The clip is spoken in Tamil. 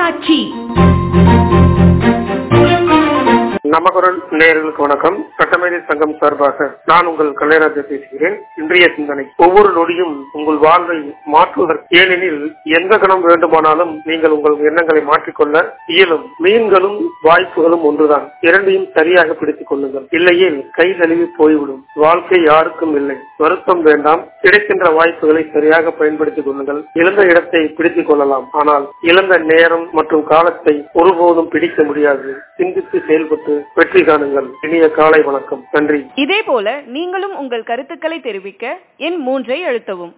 தொலைக்காட்சி நமகுரல் நேயர்களுக்கு வணக்கம் சட்டமேதை சங்கம் சார்பாக நான் உங்கள் கல்யாணத்தை பேசுகிறேன் இன்றைய சிந்தனை ஒவ்வொரு நொடியும் உங்கள் வாழ்வை மாற்றுவதற்கு ஏனெனில் எந்த கணம் வேண்டுமானாலும் நீங்கள் உங்கள் எண்ணங்களை மாற்றிக்கொள்ள இயலும் மீன்களும் வாய்ப்புகளும் ஒன்றுதான் இரண்டையும் சரியாக பிடித்துக் கொள்ளுங்கள் இல்லையில் கை நழுவி போய்விடும் வாழ்க்கை யாருக்கும் இல்லை வருத்தம் வேண்டாம் கிடைக்கின்ற வாய்ப்புகளை சரியாக பயன்படுத்திக் கொள்ளுங்கள் இழந்த இடத்தை பிடித்துக் கொள்ளலாம் ஆனால் இழந்த நேரம் மற்றும் காலத்தை ஒருபோதும் பிடிக்க முடியாது சிந்தித்து செயல்பட்டு வெற்றி காணுங்கள் இனிய காலை வணக்கம் நன்றி இதே போல நீங்களும் உங்கள் கருத்துக்களை தெரிவிக்க எண் மூன்றை அழுத்தவும்